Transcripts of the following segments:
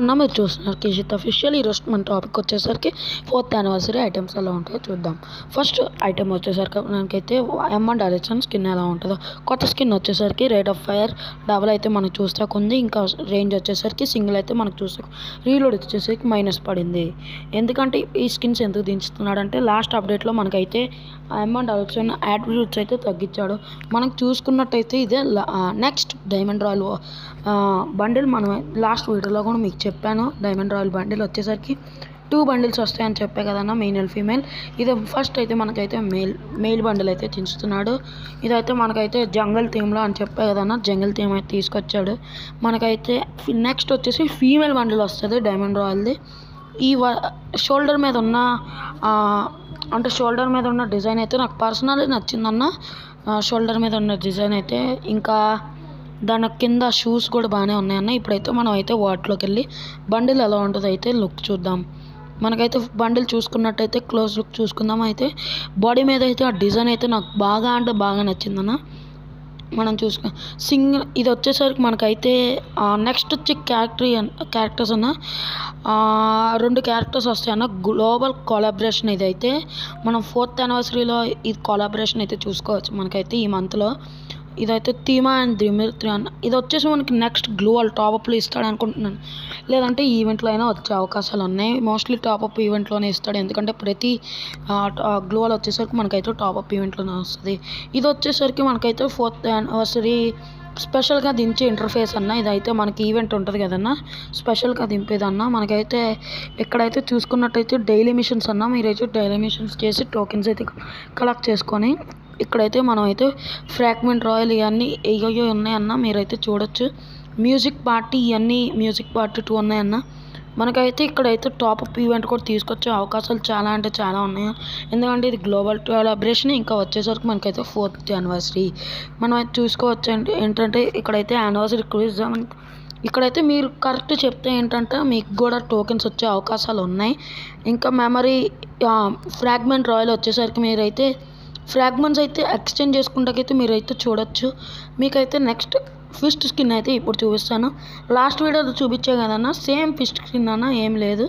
అన్న మీరు చూస్తున్నారు కేషిత్ అఫీషియల్ ఈరోజు మన టాపిక్ వచ్చేసరికి ఫోర్త్ యానివర్సరీ ఐటమ్స్ ఎలా ఉంటాయో చూద్దాం ఫస్ట్ ఐటమ్ వచ్చేసరికి మనకైతే ఎమ్ అండ్ డైరెక్షన్ స్కిన్ ఎలా ఉంటుందో కొత్త స్కిన్ వచ్చేసరికి రేట్ ఆఫ్ ఫైర్ డబల్ అయితే మనకు చూస్తాకు ఉంది ఇంకా రేంజ్ వచ్చేసరికి సింగిల్ అయితే మనకు చూస్తాకు రీలోడ్ వచ్చేసరికి మైనస్ పడింది ఎందుకంటే ఈ స్కిన్స్ ఎందుకు దించుతున్నాడంటే లాస్ట్ అప్డేట్లో మనకైతే ఎమ్ అండ్ డైరెక్షన్ యాట్రిబ్యూట్స్ అయితే తగ్గించాడు మనం చూసుకున్నట్టయితే ఇదే నెక్స్ట్ డైమండ్ రాయల్ బండిల్ మనం లాస్ట్ వీడియోలో కూడా మీకు చెప్పాను డైమండ్ రాయల్ బండిల్ వచ్చేసరికి టూ బండిల్స్ వస్తాయని చెప్పే కదన్న మెయిల్ ఫీమేల్ ఇది ఫస్ట్ అయితే మనకైతే మెయిల్ మెయిల్ బండిల్ అయితే దించుతున్నాడు ఇదైతే మనకైతే జంగల్ థీమ్లో అని చెప్పే కదన్న జంగల్ థీమ్ అయితే తీసుకొచ్చాడు మనకైతే నెక్స్ట్ వచ్చేసి ఫీమేల్ బండిల్ వస్తుంది డైమండ్ రాయల్ది ఈ షోల్డర్ మీద ఉన్న ఆ, అంటే షోల్డర్ మీద ఉన్న డిజైన్ అయితే నాకు పర్సనల్లీ నచ్చిందన్న షోల్డర్ మీద ఉన్న డిజైన్ అయితే ఇంకా దాని కింద షూస్ కూడా బాగానే ఉన్నాయన్న ఇప్పుడైతే మనం అయితే వాటిలోకి వెళ్ళి బండిల్ ఎలా ఉంటుందో అయితే లుక్ చూద్దాం మనకైతే బండిల్ చూసుకున్నట్టయితే క్లోజ్ లుక్ చూసుకుందాం అయితే బాడీ మీద అయితే ఆ డిజైన్ అయితే నాకు బాగా అంటే బాగా నచ్చిందన్న మనం చూసుకు సింగిల్ ఇది వచ్చేసరికి మనకైతే నెక్స్ట్ వచ్చే క్యారెక్టర్ క్యారెక్టర్స్ అన్న ఆ, రెండు క్యారెక్టర్స్ వస్తాయన్న గ్లోబల్ కొలాబరేషన్ ఇదైతే మనం ఫోర్త్ యానివర్సరీలో ఇది కొలాబరేషన్ అయితే చూసుకోవచ్చు మనకైతే ఈ మంత్లో ఇదైతే థీమా అండ్ దిమిత్రి అన్న ఇది వచ్చేసి మనకి నెక్స్ట్ గ్లోవల్ టాప్అప్లో ఇస్తాడు అనుకుంటున్నాను లేదంటే ఈవెంట్లో అయినా వచ్చే అవకాశాలు ఉన్నాయి మోస్ట్లీ టాప్అప్ ఈవెంట్లోనే ఇస్తాడు ఎందుకంటే ప్రతి గ్లోవల్ వచ్చేసరికి మనకైతే టాప్అప్ ఈవెంట్లోనే వస్తుంది ఇది వచ్చేసరికి మనకైతే ఫోర్త్ యానివర్సరీ స్పెషల్గా దించే ఇంటర్ఫేస్ అన్న ఇదైతే మనకి ఈవెంట్ ఉంటుంది కదన్న స్పెషల్గా దింపేదన్న మనకైతే ఎక్కడైతే చూసుకున్నట్టయితే డైలీ మిషన్స్ అన్న మీరైతే డైలీ మిషన్స్ చేసి టోకెన్స్ అయితే కలెక్ట్ చేసుకొని ఇక్కడైతే మనం అయితే ఫ్రాగ్మెంట్ రాయల్ ఇవన్నీ ఏయో ఉన్నాయన్న మీరైతే చూడొచ్చు మ్యూజిక్ పార్టీ ఇవన్నీ మ్యూజిక్ పార్టీ టూ ఉన్నాయన్న మనకైతే ఇక్కడైతే టాప్అప్ ఈవెంట్ కూడా తీసుకొచ్చే అవకాశాలు చాలా అంటే చాలా ఉన్నాయి ఎందుకంటే ఇది గ్లోబల్ కొలాబరేషన్ ఇంకా వచ్చేసరికి మనకైతే ఫోర్త్ యానివర్సరీ మనం అయితే చూసుకోవచ్చు అంటే ఏంటంటే ఇక్కడైతే యానివర్సరీ క్రూజ్ ఇక్కడైతే మీరు కరెక్ట్ చెప్తే ఏంటంటే మీకు కూడా టోకెన్స్ వచ్చే అవకాశాలు ఉన్నాయి ఇంకా మెమరీ ఫ్రాగ్మెంట్ రాయల్ వచ్చేసరికి మీరైతే ఫ్రాగ్మెంట్స్ అయితే ఎక్స్చేంజ్ చేసుకుంటాకైతే మీరైతే చూడొచ్చు మీకైతే నెక్స్ట్ ఫిస్ట్ స్కిన్ అయితే ఇప్పుడు చూపిస్తాను లాస్ట్ వీడియోలో చూపించే కదన్నా సేమ్ ఫిస్ట్ స్కిన్ అన్న ఏం లేదు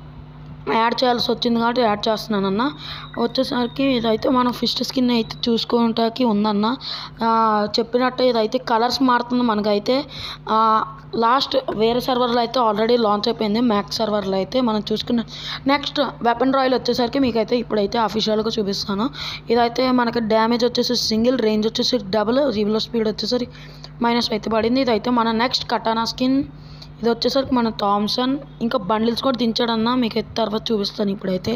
యాడ్ చేయాల్సి వచ్చింది కాబట్టి యాడ్ చేస్తున్నానన్న వచ్చేసరికి ఇదైతే మనం ఫిస్ట్ స్కిన్ అయితే చూసుకోవటానికి ఉందన్న ఆ, చెప్పినట్టు ఇదైతే కలర్స్ మారుతుంది మనకైతే ఆ, లాస్ట్ వేరే సర్వర్లో అయితే ఆల్రెడీ లాంచ్ అయిపోయింది మ్యాక్స్ సర్వర్లో అయితే మనం చూసుకున్న నెక్స్ట్ వెపన్ రాయల్ వచ్చేసరికి మీకైతే ఇప్పుడైతే అఫీషియల్గా చూపిస్తాను ఇదైతే మనకి డ్యామేజ్ వచ్చేసి సింగిల్ రేంజ్ వచ్చేసి డబుల్ రివ్యూలో స్పీడ్ వచ్చేసరికి మైనస్ అయితే పడింది ఇదైతే మన నెక్స్ట్ కటానా స్కిన్ ఇది వచ్చేసరికి మన థామ్సన్ ఇంకా బండిల్స్ కూడా దించాడన్న మీకు అయితే తర్వాత చూపిస్తాను ఇప్పుడైతే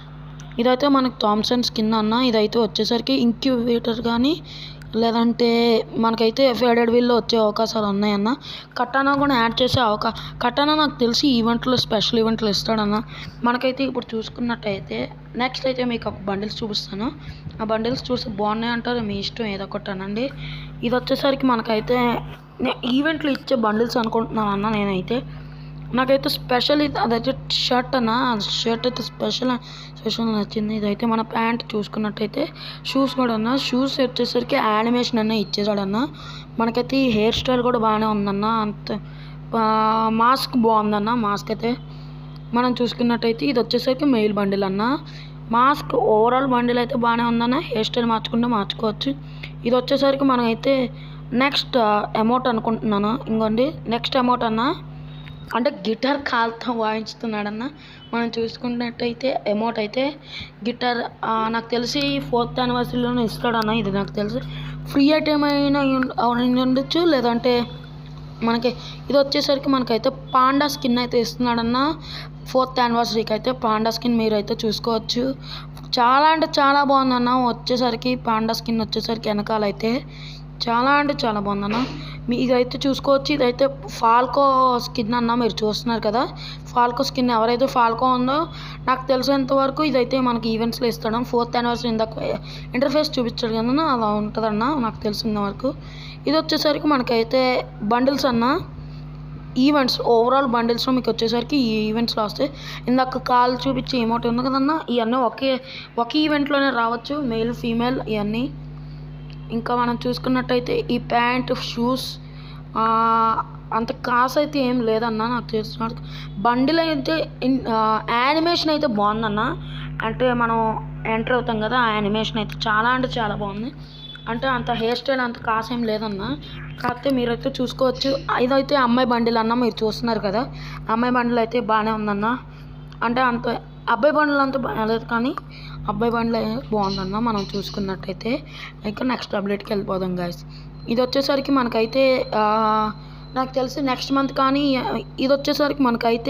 ఇదైతే మనకు థామ్సన్ స్కిన్ అన్న ఇదైతే వచ్చేసరికి ఇంక్యుబేటర్ కానీ లేదంటే మనకైతే ఫేడెడ్ వీల్లో వచ్చే అవకాశాలు ఉన్నాయన్న కటానా కూడా యాడ్ చేసే అవకా కటానా నాకు తెలిసి ఈవెంట్లో స్పెషల్ ఈవెంట్లు ఇస్తాడన్న మనకైతే ఇప్పుడు చూసుకున్నట్టయితే నెక్స్ట్ అయితే మీకు ఒక బండిల్స్ చూపిస్తాను ఆ బండిల్స్ చూసి బాగున్నాయి అంటారు మీ ఇష్టం ఏదో ఒకటి అనండి ఇది వచ్చేసరికి మనకైతే నే- ఈవెంట్లు ఇచ్చే బండిల్స్ అనుకుంటున్నాను అన్న నేనైతే నాకైతే స్పెషల్ ఇది అదైతే షర్ట్ అన్న షర్ట్ అయితే స్పెషల్ స్పెషల్ నచ్చింది ఇదైతే మన ప్యాంట్ చూసుకున్నట్టయితే షూస్ కూడా అన్న షూస్ వచ్చేసరికి యానిమేషన్ అన్న ఇచ్చేసాడన్న మనకైతే ఈ హెయిర్ స్టైల్ కూడా బాగానే ఉందన్న అంత మాస్క్ బాగుందన్న మాస్క్ అయితే మనం చూసుకున్నట్టయితే ఇది వచ్చేసరికి మెయిల్ బండిల్ అన్న మాస్క్ ఓవరాల్ బండిల్ అయితే బాగానే ఉందన్న హెయిర్ స్టైల్ మార్చుకుంటే మార్చుకోవచ్చు ఇది వచ్చేసరికి మనం అయితే నెక్స్ట్ అమౌంట్ అనుకుంటున్నాను ఇంకోండి నెక్స్ట్ అమౌంట్ అన్న అంటే గిటార్ కాలుతో వాయించుతున్నాడన్న మనం చూసుకున్నట్టయితే అమౌంట్ అయితే గిటార్ ఆ, నాకు తెలిసి ఫోర్త్ యానివర్సరీలోనే ఇస్తాడన్న ఇది నాకు తెలిసి ఫ్రీ ఐటమ్ అయినా ఉం- అవును ఉండొచ్చు లేదంటే మనకి ఇది వచ్చేసరికి మనకైతే పాండా స్కిన్ అయితే ఇస్తున్నాడన్న ఫోర్త్ యానివర్సరీకి అయితే పాండా స్కిన్ మీరు అయితే చూసుకోవచ్చు చాలా అంటే చాలా బాగుందన్న వచ్చేసరికి పాండా స్కిన్ వచ్చేసరికి వెనకాల అయితే చాలా అంటే చాలా బాగుందన్న మీ ఇదైతే చూసుకోవచ్చు ఇదైతే ఫాల్కో స్కిన్ అన్న మీరు చూస్తున్నారు కదా ఫాల్కో స్కిన్ ఎవరైతే ఫాల్కో ఉందో నాకు తెలిసినంత వరకు ఇదైతే మనకి ఈవెంట్స్లో ఇస్తాడు ఫోర్త్ యానివర్సరీ ఇందాక ఇంటర్ఫేస్ చూపించాడు కదా అలా ఉంటుందన్న నాకు తెలిసిన వరకు ఇది వచ్చేసరికి మనకైతే బండిల్స్ అన్న ఈవెంట్స్ ఓవరాల్ బండిల్స్లో మీకు వచ్చేసరికి ఈ ఈవెంట్స్లో వస్తాయి ఇందాక కాల్ చూపించే ఏమోటి ఉంది కదన్నా ఇవన్నీ ఒకే ఒక ఈవెంట్లోనే రావచ్చు మేల్ ఫీమేల్ ఇవన్నీ ఇంకా మనం చూసుకున్నట్టయితే ఈ ప్యాంట్ షూస్ అంత కాసు అయితే ఏం లేదన్న నాకు తెలిసిన బండిలో అయితే యానిమేషన్ అయితే బాగుందన్న అంటే మనం ఎంటర్ అవుతాం కదా ఆ యానిమేషన్ అయితే చాలా అంటే చాలా బాగుంది అంటే అంత హెయిర్ స్టైల్ అంత కాసు ఏం లేదన్న కాకపోతే మీరైతే చూసుకోవచ్చు ఇదైతే అమ్మాయి బండిలు అన్న మీరు చూస్తున్నారు కదా అమ్మాయి బండిలు అయితే బాగానే ఉందన్న అంటే అంత అబ్బాయి బండ్లు అంత బాగాలేదు కానీ అబ్బాయి బండ్లు బాగుందన్న మనం చూసుకున్నట్టయితే ఇంకా నెక్స్ట్ అప్డేట్కి వెళ్ళిపోదాం గాయస్ ఇది వచ్చేసరికి మనకైతే ఆ, నాకు తెలిసి నెక్స్ట్ మంత్ కానీ ఇది వచ్చేసరికి మనకైతే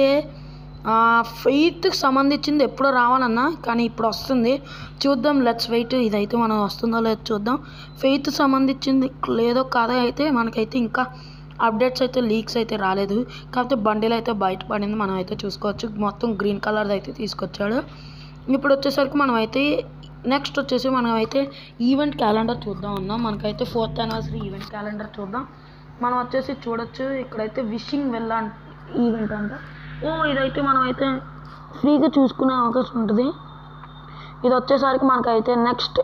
ఫెయిత్కి సంబంధించింది ఎప్పుడో రావాలన్నా కానీ ఇప్పుడు వస్తుంది చూద్దాం లెట్స్ వెయిట్ ఇదైతే మనం వస్తుందో లేదో చూద్దాం ఫెయిత్ సంబంధించింది లేదో కాదో అయితే మనకైతే ఇంకా అప్డేట్స్ అయితే లీక్స్ అయితే రాలేదు కాకపోతే బండిలో అయితే బయటపడింది మనం అయితే చూసుకోవచ్చు మొత్తం గ్రీన్ కలర్ది అయితే తీసుకొచ్చాడు ఇప్పుడు వచ్చేసరికి మనం అయితే నెక్స్ట్ వచ్చేసి మనం అయితే ఈవెంట్ క్యాలెండర్ చూద్దాం అన్నాం మనకైతే ఫోర్త్ యానివర్సరీ ఈవెంట్ క్యాలెండర్ చూద్దాం మనం వచ్చేసి చూడొచ్చు ఇక్కడైతే విషింగ్ వెళ్ళ ఈవెంట్ అంట ఓ ఇదైతే మనం అయితే ఫ్రీగా చూసుకునే అవకాశం ఉంటుంది ఇది వచ్చేసరికి మనకైతే నెక్స్ట్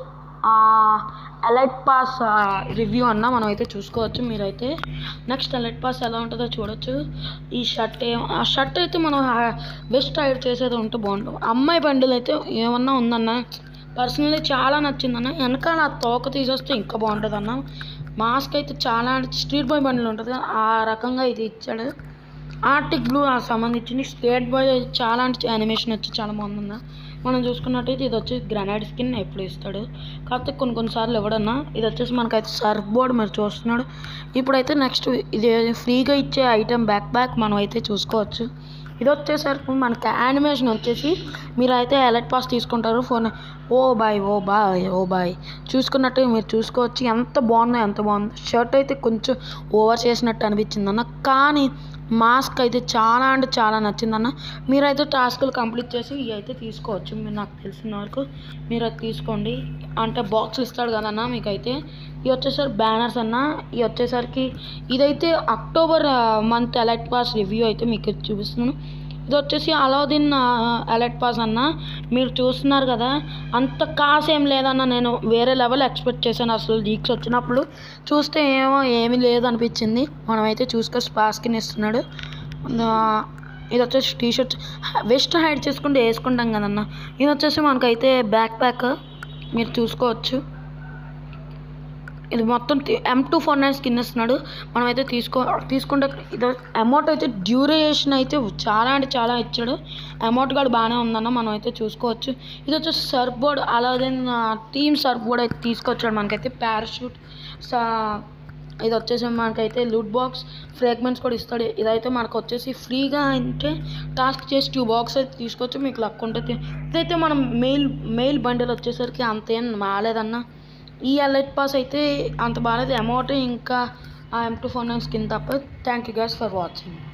అలర్ట్ పాస్ రివ్యూ అన్న మనం అయితే చూసుకోవచ్చు మీరైతే నెక్స్ట్ అలర్ట్ పాస్ ఎలా ఉంటుందో చూడొచ్చు ఈ షర్ట్ ఏ ఆ షర్ట్ అయితే మనం బెస్ట్ హైడ్ చేసేది ఉంటే బాగుంటుంది అమ్మాయి బండిలు అయితే ఏమన్నా ఉందన్న పర్సనల్లీ చాలా నచ్చిందన్న వెనకాల ఆ తోక తీసేస్తే ఇంకా బాగుంటుంది అన్న మాస్క్ అయితే చాలా స్ట్రీట్ బాయ్ బండిలు ఉంటుంది కదా ఆ రకంగా ఇది ఇచ్చాడు ఆర్టిక్ బ్లూ ఆ సంబంధించింది స్టేట్ బాయ్ చాలా అంటే యానిమేషన్ వచ్చి చాలా బాగుందన్న మనం చూసుకున్నట్టయితే ఇది వచ్చి గ్రనైడ్ స్కిన్ ఎప్పుడు ఇస్తాడు కాకపోతే కొన్ని కొన్నిసార్లు ఎవడన్నా ఇది వచ్చేసి మనకైతే సర్ఫ్ బోర్డ్ మీరు చూస్తున్నాడు ఇప్పుడైతే నెక్స్ట్ ఇది ఫ్రీగా ఇచ్చే ఐటెం బ్యాక్ బ్యాక్ మనం అయితే చూసుకోవచ్చు ఇది వచ్చేసరికి మనకి యానిమేషన్ వచ్చేసి మీరు అయితే అలర్ట్ పాస్ తీసుకుంటారు phone oh boy oh boy oh boy చూసుకున్నట్టు మీరు చూసుకోవచ్చు ఎంత బాగుందో ఎంత బాగుందో షర్ట్ అయితే కొంచెం ఓవర్ చేసినట్టు అనిపించింది అన్న కానీ మాస్క్ అయితే చాలా అంటే చాలా నచ్చిందన్న మీరైతే టాస్కులు కంప్లీట్ చేసి ఇవి అయితే తీసుకోవచ్చు మీరు నాకు తెలిసిన వరకు మీరు అది తీసుకోండి అంటే బాక్స్ ఇస్తాడు కదన్న మీకైతే ఇవి వచ్చేసరికి బ్యానర్స్ అన్న ఇవి వచ్చేసరికి ఇదైతే October month alert pass review అయితే మీకు చూపిస్తున్నాను ఇది వచ్చేసి అలావుద్దీన్ అలర్ట్ పాస్ అన్న మీరు చూస్తున్నారు కదా అంత కాసు ఏం లేదన్న నేను వేరే లెవెల్ ఎక్స్పెక్ట్ చేశాను అసలు లీక్స్ వచ్చినప్పుడు చూస్తే ఏమో ఏమీ లేదు అనిపించింది మనమైతే చూసుకో స్పాస్కిన్ ఇస్తున్నాడు ఆ, ఇది వచ్చేసి టీ షర్ట్ వెస్ట్ హైడ్ చేసుకుంటే వేసుకుంటాం కదన్న ఇది వచ్చేసి మనకైతే బ్యాక్ ప్యాక్ మీరు చూసుకోవచ్చు ఇది మొత్తం M two four nine skin ఇస్తున్నాడు మనమైతే తీసుకో తీసుకుంటే ఇది అమౌంట్ అయితే డ్యూరేషన్ అయితే చాలా అంటే చాలా ఇచ్చాడు అమౌంట్ కూడా బాగానే ఉందన్న మనం అయితే చూసుకోవచ్చు ఇది వచ్చేసి సర్ఫ్ బోర్డ్ అలాగే టీమ్ సర్ఫ్ బోర్డ్ అయితే తీసుకొచ్చాడు మనకైతే పారాషూట్ సా ఇది వచ్చేసి మనకైతే లూట్ బాక్స్ ఫ్రాగ్మెంట్స్ కూడా ఇస్తాడు ఇదైతే మనకు వచ్చేసి ఫ్రీగా అంటే టాస్క్ చేసి టూ బాక్స్ అయితే తీసుకొచ్చి మీకు లక్ ఉంటుంది ఇదైతే మనం మెయిల్ మెయిల్ బండిల్ వచ్చేసరికి అంతేం బాగాలేదన్న ఈ అలర్ట్ పాస్ అయితే అంత బాగాలేదు అమౌంట్ ఇంకా ఆ M two four nine skin తప్ప thank you guys for watching